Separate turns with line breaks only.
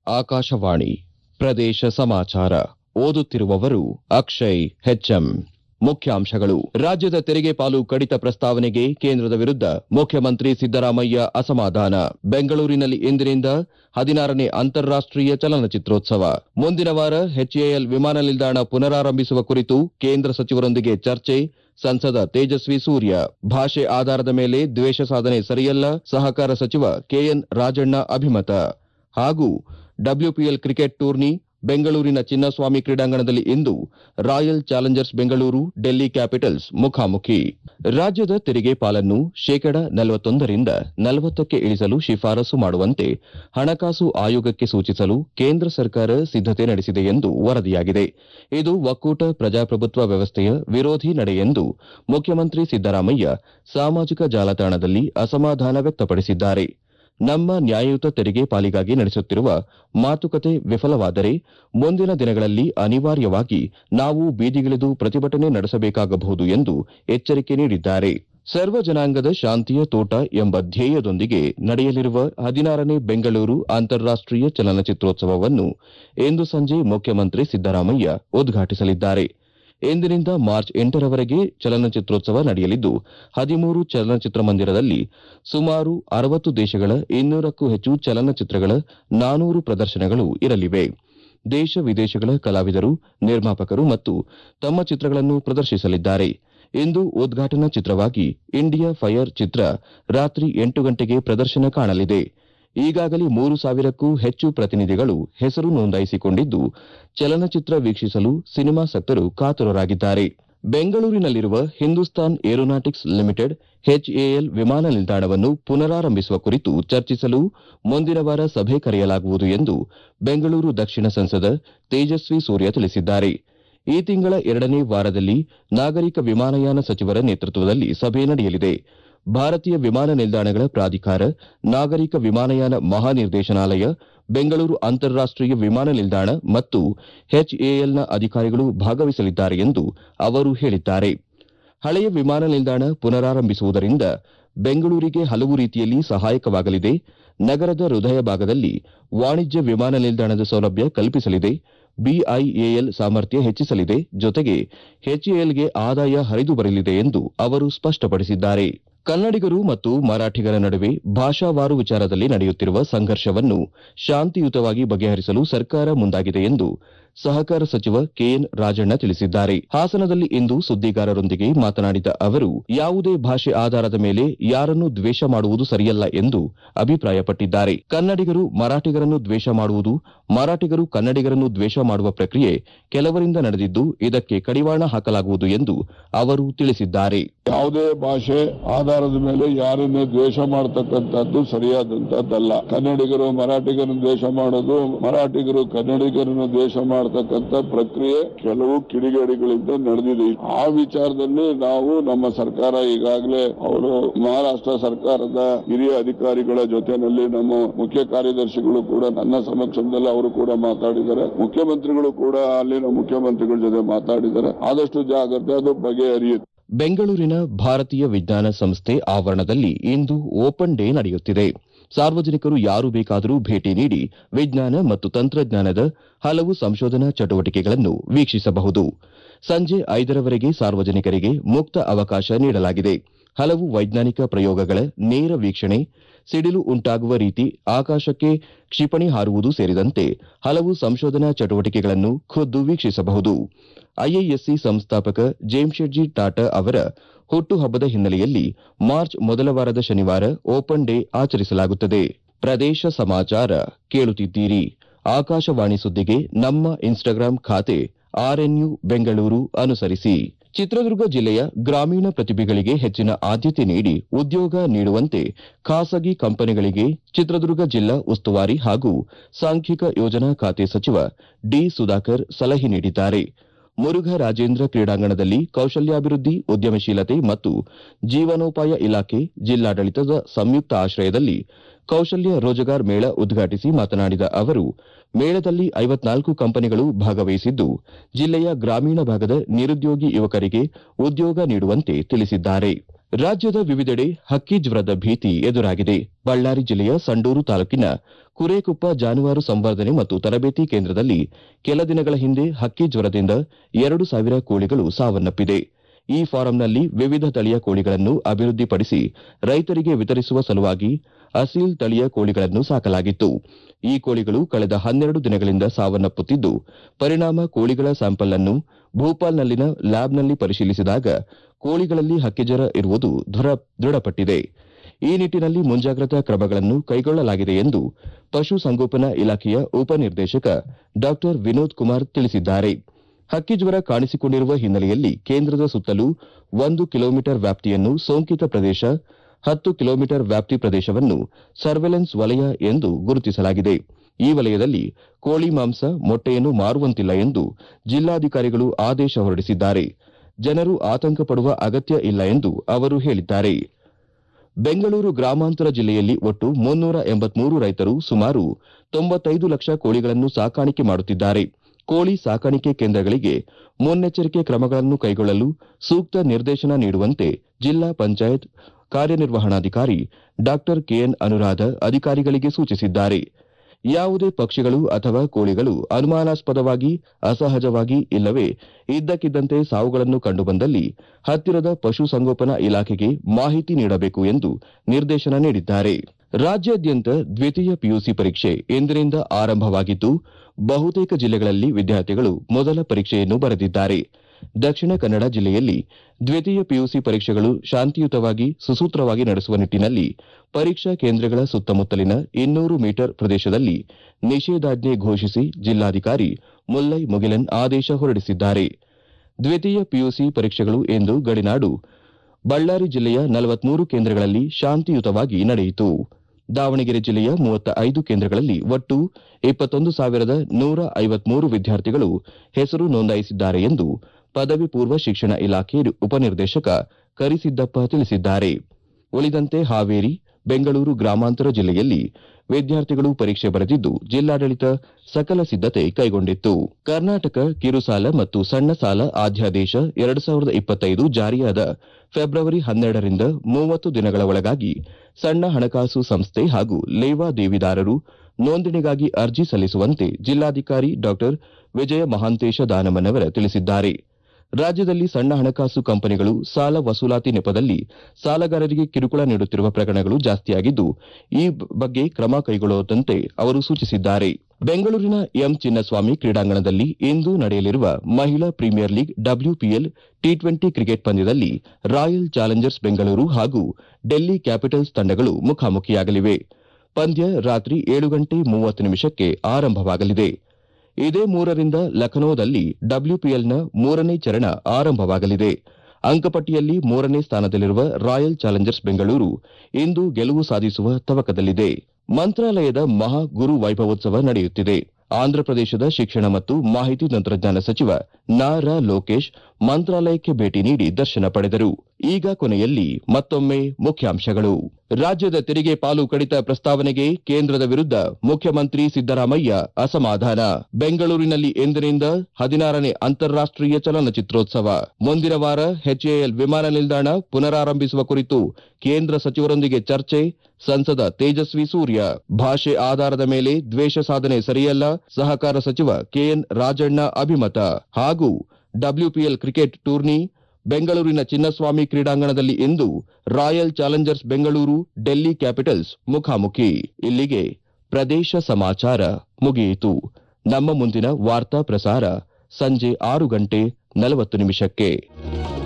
ಆಕಾಶವಾಣಿ ಪ್ರದೇಶ ಸಮಾಚಾರ ಓದುತ್ತಿರುವವರು ಅಕ್ಷಯ್ ಹೆಚ್ಎಂ ಮುಖ್ಯಾಂಶಗಳು ರಾಜ್ಯದ ತೆರಿಗೆ ಪಾಲು ಕಡಿತ ಪ್ರಸ್ತಾವನೆಗೆ ಕೇಂದ್ರದ ವಿರುದ್ಧ ಮುಖ್ಯಮಂತ್ರಿ ಸಿದ್ದರಾಮಯ್ಯ ಅಸಮಾಧಾನ ಬೆಂಗಳೂರಿನಲ್ಲಿ ಇಂದಿನಿಂದ ಹದಿನಾರನೇ ಅಂತಾರಾಷ್ಟೀಯ ಚಲನಚಿತ್ರೋತ್ಸವ ಮುಂದಿನ ವಾರ ಎಚ್ಎಎಲ್ ವಿಮಾನ ನಿಲ್ದಾಣ ಪುನರಾರಂಭಿಸುವ ಕುರಿತು ಕೇಂದ್ರ ಸಚಿವರೊಂದಿಗೆ ಚರ್ಚೆ ಸಂಸದ ತೇಜಸ್ವಿ ಸೂರ್ಯ ಭಾಷೆ ಆಧಾರದ ಮೇಲೆ ದ್ವೇಷ ಸಾಧನೆ ಸರಿಯಲ್ಲ ಸಹಕಾರ ಸಚಿವ ಕೆಎನ್ ರಾಜಣ್ಣ ಅಭಿಮತ ಹಾಗೂ ಡಬ್ಲ್ಯೂಪಿಎಲ್ ಕ್ರಿಕೆಟ್ ಟೂರ್ನಿ ಬೆಂಗಳೂರಿನ ಚಿನ್ನಸ್ವಾಮಿ ಕ್ರೀಡಾಂಗಣದಲ್ಲಿ ಇಂದು Royal Challengers Bengaluru Delhi Capitals ಮುಖಾಮುಖಿ ರಾಜ್ಯದ ತೆರಿಗೆ ಪಾಲನ್ನು ಶೇಕಡ ನಲವತ್ತೊಂದರಿಂದ ನಲವತ್ತಕ್ಕೆ ಇಳಿಸಲು ಶಿಫಾರಸು ಮಾಡುವಂತೆ ಹಣಕಾಸು ಆಯೋಗಕ್ಕೆ ಸೂಚಿಸಲು ಕೇಂದ್ರ ಸರ್ಕಾರ ಸಿದ್ದತೆ ನಡೆಸಿದೆ ಎಂದು ವರದಿಯಾಗಿದೆ ಇದು ಒಕ್ಕೂಟ ಪ್ರಜಾಪ್ರಭುತ್ವ ವ್ಯವಸ್ಥೆಯ ವಿರೋಧಿ ನಡೆ ಎಂದು ಮುಖ್ಯಮಂತ್ರಿ ಸಿದ್ದರಾಮಯ್ಯ ಸಾಮಾಜಿಕ ಜಾಲತಾಣದಲ್ಲಿ ಅಸಮಾಧಾನ ವ್ಯಕ್ತಪಡಿಸಿದ್ದಾರೆ ನಮ್ಮ ನ್ಯಾಯಯುತ ತೆರಿಗೆ ಪಾಲಿಗಾಗಿ ನಡೆಸುತ್ತಿರುವ ಮಾತುಕತೆ ವಿಫಲವಾದರೆ ಮುಂದಿನ ದಿನಗಳಲ್ಲಿ ಅನಿವಾರ್ಯವಾಗಿ ನಾವು ಬೀದಿಗಿಳಿದು ಪ್ರತಿಭಟನೆ ನಡೆಸಬೇಕಾಗಬಹುದು ಎಂದು ಎಚ್ಚರಿಕೆ ನೀಡಿದ್ದಾರೆ ಸರ್ವ ಜನಾಂಗದ ಶಾಂತಿಯ ತೋಟ ಎಂಬ ಧ್ಯೇಯದೊಂದಿಗೆ ನಡೆಯಲಿರುವ ಹದಿನಾರನೇ ಬೆಂಗಳೂರು ಅಂತಾರಾಷ್ಟೀಯ ಚಲನಚಿತ್ರೋತ್ಸವವನ್ನು ಇಂದು ಸಂಜೆ ಮುಖ್ಯಮಂತ್ರಿ ಸಿದ್ದರಾಮಯ್ಯ ಉದ್ಘಾಟಿಸಲಿದ್ದಾರೆ ಇಂದಿನಿಂದ ಮಾರ್ಚ್ ಎಂಟರವರೆಗೆ ಚಲನಚಿತ್ರೋತ್ಸವ ನಡೆಯಲಿದ್ದು ಹದಿಮೂರು ಚಲನಚಿತ್ರ ಮಂದಿರದಲ್ಲಿ ಸುಮಾರು ಅರವತ್ತು ದೇಶಗಳ ಇನ್ನೂರಕ್ಕೂ ಹೆಚ್ಚು ಚಲನಚಿತ್ರಗಳ ನಾನೂರು ಪ್ರದರ್ಶನಗಳು ಇರಲಿವೆ ದೇಶ ವಿದೇಶಗಳ ಕಲಾವಿದರು ನಿರ್ಮಾಪಕರು ಮತ್ತು ತಮ್ಮ ಚಿತ್ರಗಳನ್ನು ಪ್ರದರ್ಶಿಸಲಿದ್ದಾರೆ ಇಂದು ಉದ್ಘಾಟನಾ ಚಿತ್ರವಾಗಿ ಇಂಡಿಯಾ ಫೈರ್ ಚಿತ್ರ ರಾತ್ರಿ ಎಂಟು ಗಂಟೆಗೆ ಪ್ರದರ್ಶನ ಕಾಣಲಿದೆ ಈಗಾಗಲೇ ಮೂರು ಸಾವಿರಕ್ಕೂ ಹೆಚ್ಚು ಪ್ರತಿನಿಧಿಗಳು ಹೆಸರು ನೋಂದಾಯಿಸಿಕೊಂಡಿದ್ದು ಚಲನಚಿತ್ರ ವೀಕ್ಷಿಸಲು ಸಿನಿಮಾಸಕ್ತರು ಕಾತುರರಾಗಿದ್ದಾರೆ ಬೆಂಗಳೂರಿನಲ್ಲಿರುವ ಹಿಂದೂಸ್ತಾನ್ ಏರೋನಾಟಿಕ್ಸ್ ಲಿಮಿಟೆಡ್ ಎಚ್ಎಎಲ್ ವಿಮಾನ ನಿಲ್ದಾಣವನ್ನು ಪುನರಾರಂಭಿಸುವ ಕುರಿತು ಚರ್ಚಿಸಲು ಮುಂದಿನ ವಾರ ಸಭೆ ಕರೆಯಲಾಗುವುದು ಎಂದು ಬೆಂಗಳೂರು ದಕ್ಷಿಣ ಸಂಸದ ತೇಜಸ್ವಿ ಸೂರ್ಯ ತಿಳಿಸಿದ್ದಾರೆ ಈ ತಿಂಗಳ ಎರಡನೇ ವಾರದಲ್ಲಿ ನಾಗರಿಕ ವಿಮಾನಯಾನ ಸಚಿವರ ನೇತೃತ್ವದಲ್ಲಿ ಸಭೆ ನಡೆಯಲಿದೆ ಭಾರತೀಯ ವಿಮಾನ ನಿಲ್ದಾಣಗಳ ಪ್ರಾಧಿಕಾರ ನಾಗರಿಕ ವಿಮಾನಯಾನ ಮಹಾನಿರ್ದೇಶನಾಲಯ ಬೆಂಗಳೂರು ಅಂತಾರಾಷ್ಟೀಯ ವಿಮಾನ ನಿಲ್ದಾಣ ಮತ್ತು ಎಚ್ಎಎಲ್ನ ಅಧಿಕಾರಿಗಳು ಭಾಗವಹಿಸಲಿದ್ದಾರೆ ಎಂದು ಅವರು ಹೇಳಿದ್ದಾರೆ ಹಳೆಯ ವಿಮಾನ ನಿಲ್ದಾಣ ಪುನರಾರಂಭಿಸುವುದರಿಂದ ಬೆಂಗಳೂರಿಗೆ ಹಲವು ರೀತಿಯಲ್ಲಿ ಸಹಾಯಕವಾಗಲಿದೆ ನಗರದ ಹೃದಯ ಭಾಗದಲ್ಲಿ ವಾಣಿಜ್ಯ ವಿಮಾನ ನಿಲ್ದಾಣದ ಸೌಲಭ್ಯ ಕಲ್ಪಿಸಲಿದೆ ಬಿಐಎಎಲ್ ಸಾಮರ್ಥ್ಯ ಹೆಚ್ಚಿಸಲಿದೆ ಜೊತೆಗೆ ಎಚ್ಎಎಲ್ಗೆ ಆದಾಯ ಹರಿದು ಬರಲಿದೆ ಎಂದು ಅವರು ಸ್ಪಷ್ಟಪಡಿಸಿದ್ದಾರೆ ಕನ್ನಡಿಗರು ಮತ್ತು ಮರಾಠಿಗರ ನಡುವೆ ಭಾಷಾವಾರು ವಿಚಾರದಲ್ಲಿ ನಡೆಯುತ್ತಿರುವ ಸಂಘರ್ಷವನ್ನು ಶಾಂತಿಯುತವಾಗಿ ಬಗೆಹರಿಸಲು ಸರ್ಕಾರ ಮುಂದಾಗಿದೆ ಎಂದು ಸಹಕಾರ ಸಚಿವ ಕೆಎನ್ ರಾಜಣ್ಣ ತಿಳಿಸಿದ್ದಾರೆ ಹಾಸನದಲ್ಲಿ ಇಂದು ಸುದ್ದಿಗಾರರೊಂದಿಗೆ ಮಾತನಾಡಿದ ಅವರು ಯಾವುದೇ ಭಾಷೆ ಆಧಾರದ ಮೇಲೆ ಯಾರನ್ನು ದ್ವೇಷ ಮಾಡುವುದು ಸರಿಯಲ್ಲ ಎಂದು ಅಭಿಪ್ರಾಯಪಟ್ಟಿದ್ದಾರೆ ಕನ್ನಡಿಗರು ಮರಾಠಿಗರನ್ನು ದ್ವೇಷ ಮಾಡುವುದು ಮರಾಠಿಗರು ಕನ್ನಡಿಗರನ್ನು ದ್ವೇಷ ಮಾಡುವ ಪ್ರಕ್ರಿಯೆ ಕೆಲವರಿಂದ ನಡೆದಿದ್ದು ಇದಕ್ಕೆ ಕಡಿವಾಣ ಹಾಕಲಾಗುವುದು ಎಂದು ಅವರು ತಿಳಿಸಿದ್ದಾರೆ
ಯಾವುದೇ ಭಾಷೆ ಆಧಾರದ ಮೇಲೆ ಯಾರನ್ನ ದ್ವೇಷ ಮಾಡತಕ್ಕಂಥದ್ದು ಸರಿಯಾದಂತದ್ದಲ್ಲ ಕನ್ನಡಿಗರು ಮರಾಠಿಗರನ್ನು ದ್ವೇಷ ಮಾಡೋದು ಮರಾಠಿಗರು ಕನ್ನಡಿಗರನ್ನು ದ್ವೇಷ ಮಾಡತಕ್ಕಂಥ ಪ್ರಕ್ರಿಯೆ ಕೆಲವು ಕಿಡಿಗೇಡಿಗಳಿಂದ ನಡೆದಿದೆ ಆ ವಿಚಾರದಲ್ಲಿ ನಾವು ನಮ್ಮ ಸರ್ಕಾರ ಈಗಾಗಲೇ ಅವರು ಮಹಾರಾಷ್ಟ್ರ ಸರ್ಕಾರದ ಹಿರಿಯ ಅಧಿಕಾರಿಗಳ ಜೊತೆನಲ್ಲಿ ನಮ್ಮ ಮುಖ್ಯ ಕಾರ್ಯದರ್ಶಿಗಳು ಕೂಡ ನನ್ನ ಸಮಕ್ಷಮದಲ್ಲಿ ಅವರು ಕೂಡ ಮಾತಾಡಿದ್ದಾರೆ ಮುಖ್ಯಮಂತ್ರಿಗಳು ಕೂಡ ಅಲ್ಲಿನ ಮುಖ್ಯಮಂತ್ರಿಗಳ ಜೊತೆ ಮಾತಾಡಿದ್ದಾರೆ ಆದಷ್ಟು ಜಾಗ್ರತೆ ಅದು ಬಗೆಹರಿಯುತ್ತೆ
ಬೆಂಗಳೂರಿನ ಭಾರತೀಯ ವಿಜ್ಞಾನ ಸಂಸ್ಥೆ ಆವರಣದಲ್ಲಿ ಇಂದು ಓಪನ್ ಡೇ ನಡೆಯುತ್ತಿದೆ ಸಾರ್ವಜನಿಕರು ಯಾರು ಬೇಕಾದರೂ ಭೇಟಿ ನೀಡಿ ವಿಜ್ಞಾನ ಮತ್ತು ತಂತ್ರಜ್ಞಾನದ ಹಲವು ಸಂಶೋಧನಾ ಚಟುವಟಿಕೆಗಳನ್ನು ವೀಕ್ಷಿಸಬಹುದು ಸಂಜೆ ಐದರವರೆಗೆ ಸಾರ್ವಜನಿಕರಿಗೆ ಮುಕ್ತ ಅವಕಾಶ ನೀಡಲಾಗಿದೆ ಹಲವು ವೈಜ್ಞಾನಿಕ ಪ್ರಯೋಗಗಳ ನೇರ ವೀಕ್ಷಣೆ ಸಿಡಿಲು ಉಂಟಾಗುವ ರೀತಿ ಆಕಾಶಕ್ಕೆ ಕ್ಷಿಪಣಿ ಹಾರುವುದು ಸೇರಿದಂತೆ ಹಲವು ಸಂಶೋಧನಾ ಚಟುವಟಿಕೆಗಳನ್ನು ಖುದ್ದು ವೀಕ್ಷಿಸಬಹುದು ಐಐಎಸ್ಸಿ ಸಂಸ್ಥಾಪಕ ಜೇಮ್ಶೆಡ್ಜಿ ಟಾಟಾ ಅವರ ಹುಟ್ಟುಹಬ್ಬದ ಹಿನ್ನೆಲೆಯಲ್ಲಿ ಮಾರ್ಚ್ ಮೊದಲ ವಾರದ ಶನಿವಾರ ಓಪನ್ ಡೇ ಆಚರಿಸಲಾಗುತ್ತದೆ ಪ್ರದೇಶ ಸಮಾಚಾರ ಕೇಳುತ್ತಿದ್ದೀರಿ ಆಕಾಶವಾಣಿ ಸುದ್ದಿಗೆ ನಮ್ಮ ಇನ್ಸ್ಟಾಗ್ರಾಂ ಖಾತೆ ಆರ್ಎನ್ಯು ಬೆಂಗಳೂರು ಅನುಸರಿಸಿ ಚಿತ್ರದುರ್ಗ ಜಿಲ್ಲೆಯ ಗ್ರಾಮೀಣ ಪ್ರತಿಭೆಗಳಿಗೆ ಹೆಚ್ಚಿನ ಆದ್ಯತೆ ನೀಡಿ ಉದ್ಯೋಗ ನೀಡುವಂತೆ ಖಾಸಗಿ ಕಂಪನಿಗಳಿಗೆ ಚಿತ್ರದುರ್ಗ ಜಿಲ್ಲಾ ಉಸ್ತುವಾರಿ ಹಾಗೂ ಸಾಂಖ್ಯಿಕ ಯೋಜನಾ ಖಾತೆ ಸಚಿವ ಡಿ ಸುಧಾಕರ್ ಸಲಹೆ ನೀಡಿದ್ದಾರೆ ಮುರುಘರಾಜೇಂದ್ರ ಕ್ರೀಡಾಂಗಣದಲ್ಲಿ ಕೌಶಲ್ಯಾಭಿವೃದ್ಧಿ ಉದ್ಯಮಶೀಲತೆ ಮತ್ತು ಜೀವನೋಪಾಯ ಇಲಾಖೆ ಜಿಲ್ಲಾಡಳಿತದ ಸಂಯುಕ್ತ ಆಶ್ರಯದಲ್ಲಿ ಕೌಶಲ್ಯ ರೋಜಗಾರ್ ಮೇಳ ಉದ್ಘಾಟಿಸಿ ಮಾತನಾಡಿದ ಅವರು ಮೇಳದಲ್ಲಿ ಐವತ್ನಾಲ್ಕು ಕಂಪನಿಗಳು ಭಾಗವಹಿಸಿದ್ದು ಜಿಲ್ಲೆಯ ಗ್ರಾಮೀಣ ಭಾಗದ ನಿರುದ್ಯೋಗಿ ಯುವಕರಿಗೆ ಉದ್ಯೋಗ ನೀಡುವಂತೆ ತಿಳಿಸಿದ್ದಾರೆ ರಾಜ್ಯದ ವಿವಿಧೆಡೆ ಹಕ್ಕಿ ಜ್ವರದ ಭೀತಿ ಎದುರಾಗಿದೆ ಬಳ್ಳಾರಿ ಜಿಲ್ಲೆಯ ಸಂಡೂರು ತಾಲೂಕಿನ ಕುರೇಕೊಪ್ಪ ಜಾನುವಾರು ಸಂವರ್ಧನೆ ಮತ್ತು ತರಬೇತಿ ಕೇಂದ್ರದಲ್ಲಿ ಕೆಲ ದಿನಗಳ ಹಿಂದೆ ಹಕ್ಕಿ ಜ್ವರದಿಂದ ಎರಡು ಸಾವಿರ ಕೋಳಿಗಳು ಸಾವನ್ನಪ್ಪಿದೆ ಈ ಫಾರಂನಲ್ಲಿ ವಿವಿಧ ತಳಿಯ ಕೋಳಿಗಳನ್ನು ಅಭಿವೃದ್ಧಿಪಡಿಸಿ ರೈತರಿಗೆ ವಿತರಿಸುವ ಸಲುವಾಗಿ ಅಸೀಲ್ ತಳಿಯ ಕೋಳಿಗಳನ್ನು ಸಾಕಲಾಗಿತ್ತು ಈ ಕೋಳಿಗಳು ಕಳೆದ ಹನ್ನೆರಡು ದಿನಗಳಿಂದ ಸಾವನ್ನಪ್ಪುತ್ತಿದ್ದು ಪರಿಣಾಮ ಕೋಳಿಗಳ ಸ್ಯಾಂಪಲ್ ಅನ್ನು ಭೂಪಾಲ್ನಲ್ಲಿನ ಲ್ಯಾಬ್ನಲ್ಲಿ ಪರಿಶೀಲಿಸಿದಾಗ ಕೋಳಿಗಳಲ್ಲಿ ಹಕ್ಕಿಜ್ವರ ಇರುವುದು ದೃಢ- ದೃಢಪಟ್ಟಿದೆ ಈ ನಿಟ್ಟಿನಲ್ಲಿ ಮುಂಜಾಗ್ರತಾ ಕ್ರಮಗಳನ್ನು ಕೈಗೊಳ್ಳಲಾಗಿದೆ ಎಂದು ಪಶುಸಂಗೋಪನಾ ಇಲಾಖೆಯ ಉಪನಿರ್ದೇಶಕ ಡಾ ವಿನೋದ್ ಕುಮಾರ್ ತಿಳಿಸಿದ್ದಾರೆ ಹಕ್ಕಿಜ್ವರ ಕಾಣಿಸಿಕೊಂಡಿರುವ ಹಿನ್ನೆಲೆಯಲ್ಲಿ ಕೇಂದ್ರದ ಸುತ್ತಲೂ ಒಂದು ಕಿಲೋಮೀಟರ್ ವ್ಯಾಪ್ತಿಯನ್ನು ಸೋಂಕಿತ ಪ್ರದೇಶ ಹತ್ತು ಕಿಲೋಮೀಟರ್ ವ್ಯಾಪ್ತಿ ಪ್ರದೇಶವನ್ನು ಸರ್ವೆಲೆನ್ಸ್ ವಲಯ ಎಂದು ಗುರುತಿಸಲಾಗಿದೆ ಈ ವಲಯದಲ್ಲಿ ಕೋಳಿ ಮಾಂಸ ಮೊಟ್ಟೆಯನ್ನು ಮಾರುವಂತಿಲ್ಲ ಎಂದು ಜಿಲ್ಲಾಧಿಕಾರಿಗಳು ಆದೇಶ ಹೊರಡಿಸಿದ್ದಾರೆ ಜನರು ಆತಂಕ ಪಡುವ ಅಗತ್ಯ ಇಲ್ಲ ಎಂದು ಅವರು ಹೇಳಿದ್ದಾರೆ ಬೆಂಗಳೂರು ಗ್ರಾಮಾಂತರ ಜಿಲ್ಲೆಯಲ್ಲಿ ಒಟ್ಟು ಮುನ್ನೂರ ಎಂಬತ್ಮೂರು ರೈತರು ಸುಮಾರು ತೊಂಬತ್ತೈದು ಲಕ್ಷ ಕೋಳಿಗಳನ್ನು ಸಾಕಾಣಿಕೆ ಮಾಡುತ್ತಿದ್ದಾರೆ ಕೋಳಿ ಸಾಕಾಣಿಕೆ ಕೇಂದ್ರಗಳಿಗೆ ಮುನ್ನೆಚ್ಚರಿಕೆ ಕ್ರಮಗಳನ್ನು ಕೈಗೊಳ್ಳಲು ಸೂಕ್ತ ನಿರ್ದೇಶನ ನೀಡುವಂತೆ ಜಿಲ್ಲಾ ಪಂಚಾಯತ್ ಕಾರ್ಯನಿರ್ವಹಣಾಧಿಕಾರಿ ಡಾ ಕೆಎನ್ ಅನುರಾಧ ಅಧಿಕಾರಿಗಳಿಗೆ ಸೂಚಿಸಿದ್ದಾರೆ ಯಾವುದೇ ಪಕ್ಷಿಗಳು ಅಥವಾ ಕೋಳಿಗಳು ಅನುಮಾನಾಸ್ಪದವಾಗಿ ಅಸಹಜವಾಗಿ ಇಲ್ಲವೇ ಇದ್ದಕ್ಕಿದ್ದಂತೆ ಸಾವುಗಳನ್ನು ಕಂಡುಬಂದಲ್ಲಿ ಹತ್ತಿರದ ಪಶುಸಂಗೋಪನಾ ಇಲಾಖೆಗೆ ಮಾಹಿತಿ ನೀಡಬೇಕು ಎಂದು ನಿರ್ದೇಶನ ನೀಡಿದ್ದಾರೆ ರಾಜ್ಯಾದ್ಯಂತ ದ್ವಿತೀಯ ಪಿಯುಸಿ ಪರೀಕ್ಷೆ ಇಂದಿನಿಂದ ಆರಂಭವಾಗಿದ್ದು ಬಹುತೇಕ ಜಿಲ್ಲೆಗಳಲ್ಲಿ ವಿದ್ಯಾರ್ಥಿಗಳು ಮೊದಲ ಪರೀಕ್ಷೆಯನ್ನು ಬರೆದಿದ್ದಾರೆ ದಕ್ಷಿಣ ಕನ್ನಡ ಜಿಲ್ಲೆಯಲ್ಲಿ ದ್ವಿತೀಯ ಪಿಯುಸಿ ಪರೀಕ್ಷೆಗಳು ಶಾಂತಿಯುತವಾಗಿ ಸುಸೂತ್ರವಾಗಿ ನಡೆಸುವ ನಿಟ್ಟಿನಲ್ಲಿ ಪರೀಕ್ಷಾ ಕೇಂದ್ರಗಳ ಸುತ್ತಮುತ್ತಲಿನ ಇನ್ನೂರು ಮೀಟರ್ ಪ್ರದೇಶದಲ್ಲಿ ನಿಷೇಧಾಜ್ಞೆ ಘೋಷಿಸಿ ಜಿಲ್ಲಾಧಿಕಾರಿ ಮುಲ್ಲೈ ಮುಗಿಲನ್ ಆದೇಶ ಹೊರಡಿಸಿದ್ದಾರೆ ದ್ವಿತೀಯ ಪಿಯುಸಿ ಪರೀಕ್ಷೆಗಳು ಎಂದು ಗಡಿನಾಡು ಬಳ್ಳಾರಿ ಜಿಲ್ಲೆಯ ನಲವತ್ಮೂರು ಕೇಂದ್ರಗಳಲ್ಲಿ ಶಾಂತಿಯುತವಾಗಿ ನಡೆಯಿತು ದಾವಣಗೆರೆ ಜಿಲ್ಲೆಯ ಮೂವತ್ತ ಐದು ಕೇಂದ್ರಗಳಲ್ಲಿ ಒಟ್ಟು ಇಪ್ಪತ್ತೊಂದು ಸಾವಿರದ ನೂರ ಐವತ್ಮೂರು ವಿದ್ಯಾರ್ಥಿಗಳು ಹೆಸರು ನೋಂದಾಯಿಸಿದ್ದಾರೆ ಎಂದು ಪದವಿ ಪೂರ್ವ ಶಿಕ್ಷಣ ಇಲಾಖೆ ಉಪನಿರ್ದೇಶಕ ಕರಿಸಿದ್ದಪ್ಪ ತಿಳಿಸಿದ್ದಾರೆ ಉಳಿದಂತೆ ಹಾವೇರಿ ಬೆಂಗಳೂರು ಗ್ರಾಮಾಂತರ ಜಿಲ್ಲೆಯಲ್ಲಿ ವಿದ್ಯಾರ್ಥಿಗಳು ಪರೀಕ್ಷೆ ಬರೆದಿದ್ದು ಜಿಲ್ಲಾಡಳಿತ ಸಕಲ ಸಿದ್ದತೆ ಕೈಗೊಂಡಿತ್ತು ಕರ್ನಾಟಕ ಕಿರುಸಾಲ ಮತ್ತು ಸಣ್ಣ ಸಾಲ ಅಧ್ಯಾದೇಶ ಎರಡು ಸಾವಿರದ ಇಪ್ಪತ್ತೈದು ಜಾರಿಯಾದ ಫೆಬ್ರವರಿ ಹನ್ನೆರಡರಿಂದ ಮೂವತ್ತು ದಿನಗಳ ಒಳಗಾಗಿ ಸಣ್ಣ ಹಣಕಾಸು ಸಂಸ್ಥೆ ಹಾಗೂ ಲೇವಾದೇವಿದಾರರು ನೋಂದಣಿಗಾಗಿ ಅರ್ಜಿ ಸಲ್ಲಿಸುವಂತೆ ಜಿಲ್ಲಾಧಿಕಾರಿ ಡಾ ವಿಜಯ ಮಹಾಂತೇಶ ದಾನಮ್ಮನವರ ತಿಳಿಸಿದ್ದಾರೆ ರಾಜ್ಯದಲ್ಲಿ ಸಣ್ಣ ಹಣಕಾಸು ಕಂಪನಿಗಳು ಸಾಲ ವಸೂಲಾತಿ ನೆಪದಲ್ಲಿ ಸಾಲಗಾರರಿಗೆ ಕಿರುಕುಳ ನೀಡುತ್ತಿರುವ ಪ್ರಕರಣಗಳು ಜಾಸ್ತಿಯಾಗಿದ್ದು ಈ ಬಗ್ಗೆ ಕ್ರಮ ಕೈಗೊಳ್ಳುವಂತೆ ಅವರು ಸೂಚಿಸಿದ್ದಾರೆ ಬೆಂಗಳೂರಿನ ಎಂ ಚಿನ್ನಸ್ವಾಮಿ ಕ್ರೀಡಾಂಗಣದಲ್ಲಿ ಇಂದು ನಡೆಯಲಿರುವ ಮಹಿಳಾ Premier League WPL T twenty cricket ಪಂದ್ಯದಲ್ಲಿ ರಾಯಲ್ ಚಾಲೆಂಜರ್ಸ್ ಬೆಂಗಳೂರು ಹಾಗೂ ಡೆಲ್ಲಿ ಕ್ಯಾಪಿಟಲ್ಸ್ ತಂಡಗಳು ಮುಖಾಮುಖಿಯಾಗಲಿವೆ ಪಂದ್ಯ ರಾತ್ರಿ ಏಳು ಗಂಟೆ ಮೂವತ್ತು ನಿಮಿಷಕ್ಕೆ ಆರಂಭವಾಗಲಿದೆ ಇದೇ ಮೂರರಿಂದ ಲಖನೌದಲ್ಲಿ ಡಬ್ಲ್ಯೂಪಿಎಲ್ನ ಮೂರನೇ ಚರಣ ಆರಂಭವಾಗಲಿದೆ ಅಂಕಪಟ್ಟಿಯಲ್ಲಿ ಮೂರನೇ ಸ್ಥಾನದಲ್ಲಿರುವ ರಾಯಲ್ ಚಾಲೆಂಜರ್ಸ್ ಬೆಂಗಳೂರು ಇಂದು ಗೆಲುವು ಸಾಧಿಸುವ ತವಕದಲ್ಲಿದೆ ಮಂತ್ರಾಲಯದ ಮಹಾ ಗುರು ವೈಭವೋತ್ಸವ ನಡೆಯುತ್ತಿದೆ ಆಂಧ್ರಪ್ರದೇಶದ ಶಿಕ್ಷಣ ಮತ್ತು ಮಾಹಿತಿ ತಂತ್ರಜ್ಞಾನ ಸಚಿವ ನಾರಾ ಲೋಕೇಶ್ ಮಂತ್ರಾಲಯಕ್ಕೆ ಭೇಟಿ ನೀಡಿ ದರ್ಶನ ಪಡೆದರು ಈಗ ಕೊನೆಯಲ್ಲಿ ಮತ್ತೊಮ್ಮೆ ಮುಖ್ಯಾಂಶಗಳು ರಾಜ್ಯದ ತೆರಿಗೆ ಪಾಲು ಕಡಿತ ಪ್ರಸ್ತಾವನೆಗೆ ಕೇಂದ್ರದ ವಿರುದ್ಧ ಮುಖ್ಯಮಂತ್ರಿ ಸಿದ್ದರಾಮಯ್ಯ ಅಸಮಾಧಾನ ಬೆಂಗಳೂರಿನಲ್ಲಿ ಎಂದಿನಿಂದ ಹದಿನಾರನೇ ಅಂತಾರಾಷ್ಟೀಯ ಚಲನಚಿತ್ರೋತ್ಸವ ಮುಂದಿನ ವಾರ ಎಚ್ಎಎಲ್ ವಿಮಾನ ನಿಲ್ದಾಣ ಪುನರಾರಂಭಿಸುವ ಕುರಿತು ಕೇಂದ್ರ ಸಚಿವರೊಂದಿಗೆ ಚರ್ಚೆ ಸಂಸದ ತೇಜಸ್ವಿ ಸೂರ್ಯ ಭಾಷೆ ಆಧಾರದ ಮೇಲೆ ದ್ವೇಷ ಸಾಧನೆ ಸರಿಯಲ್ಲ ಸಹಕಾರ ಸಚಿವ ಕೆಎನ್ ರಾಜಣ್ಣ ಅಭಿಮತ ಹಾಗೂ ಡಬ್ಲ್ಯೂಪಿಎಲ್ ಕ್ರಿಕೆಟ್ ಟೂರ್ನಿ ಬೆಂಗಳೂರಿನ ಚಿನ್ನಸ್ವಾಮಿ ಕ್ರೀಡಾಂಗಣದಲ್ಲಿ ಇಂದು Royal Challengers Bengaluru Delhi Capitals ಮುಖಾಮುಖಿ ಇಲ್ಲಿಗೆ ಪ್ರದೇಶ ಸಮಾಚಾರ ಮುಗಿಯಿತು ನಮ್ಮ ಮುಂದಿನ ವಾರ್ತಾ ಪ್ರಸಾರ ಸಂಜೆ ಆರು ಗಂಟೆ ನಲವತ್ತು ನಿಮಿಷಕ್ಕೆ